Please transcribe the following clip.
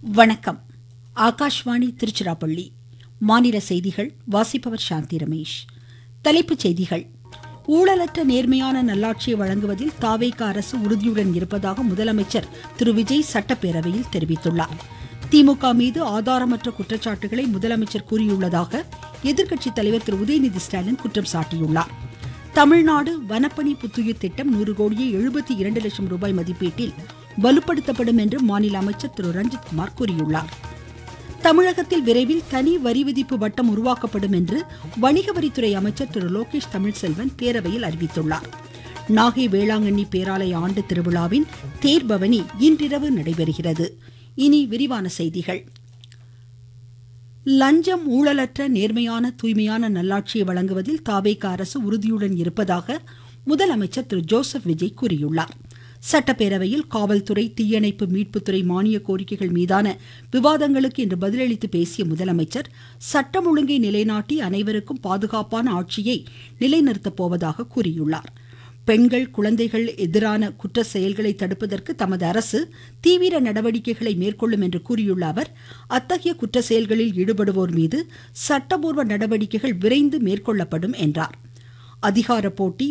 வணக்கம் ஆகாஷ்வாணி திருச்சிராப்பள்ளி மாநில செய்திகள் வாசிப்பவர் சாந்தி ரமேஷ் தலைப்புச் செய்திகள் ஊழலற்ற நேர்மையான நல்லாட்சியை வழங்குவதில் தாவேக அரசு உறுதியுடன் இருப்பதாக முதலமைச்சர் திரு விஜய் சட்டப்பேரவையில் தெரிவித்துள்ளார் திமுக மீது ஆதாரமற்ற குற்றச்சாட்டுகளை முதலமைச்சர் கூறியுள்ளதாக எதிர்க்கட்சித் தலைவர் திரு உதயநிதி ஸ்டாலின் குற்றம் சாட்டியுள்ளார் தமிழ்நாடு வனப்பணி புத்துயிர் திட்டம் நூறு கோடியே எழுபத்தி இரண்டு லட்சம் ரூபாய் மதிப்பீட்டில் வலுப்படுத்தப்படும் என்று மாநில அமைச்சர் திரு ரஞ்சித்குமார் கூறியுள்ளார் தமிழகத்தில் விரைவில் தனி வரி விதிப்பு வட்டம் உருவாக்கப்படும் என்று வணிக வரித்துறை அமைச்சர் திரு லோகேஷ் தமிழ்செல்வன் பேரவையில் அறிவித்துள்ளார் நாகை வேளாங்கண்ணி பேராலய ஆண்டு திருவிழாவின் தேர்பவனி இன்றிரவு நடைபெறுகிறது இனி விரிவான செய்திகள் லஞ்சம் ஊழலற்ற நேர்மையான தூய்மையான நல்லாட்சியை வழங்குவதில் தாவேக அரசு உறுதியுடன் இருப்பதாக முதலமைச்சர் திரு ஜோசப் விஜய் கூறியுள்ளார் சட்டப்பேரவையில் காவல்துறை தீயணைப்பு மீட்புத்துறை மானிய கோரிக்கைகள் மீதான விவாதங்களுக்கு இன்று பதிலளித்து பேசிய முதலமைச்சர் சட்டம் ஒழுங்கை நிலைநாட்டி அனைவருக்கும் பாதுகாப்பான ஆட்சியை நிலைநிறுத்தப் போவதாக கூறியுள்ளார் பெண்கள் குழந்தைகள் எதிரான குற்ற செயல்களை தடுப்பதற்கு தமது அரசு தீவிர நடவடிக்கைகளை மேற்கொள்ளும் என்று கூறியுள்ள அவர் அத்தகைய குற்ற செயல்களில் ஈடுபடுவோர் மீது சட்டபூர்வ நடவடிக்கைகள் விரைந்து மேற்கொள்ளப்படும் என்றார் அதிகார போட்டி